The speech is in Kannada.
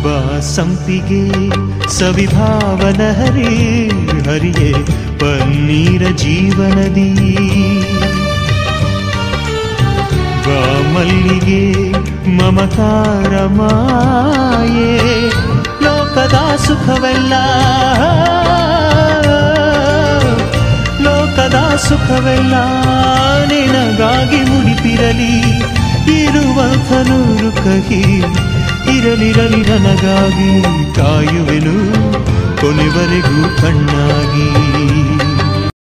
ಬಾ ಸಂಪಿಗೆ ಸವಿಭಾವನ ಹರಿ ಹರಿಯೇ ಪನ್ನೀರ ಜೀವನದಿ ಬಾ ಮಲ್ಲಿಗೆ ಮಮಕಾರ ಮಾಯೆ ಲೋಕದ ಸುಖವೆಲ್ಲ ಲೋಕದ ಸುಖವೆಲ್ಲ ನಿನಗಾಗಿ ಮುಡಿಪಿರಲಿ ಇರುವಂಥ ನೂರು ಕಹಿ ಇರಲಿರಲಿ ನನಗಾಗಿ ಕಾಯುವೆನು ಕೊನೆವರೆಗೂ ಕಣ್ಣಾಗಿ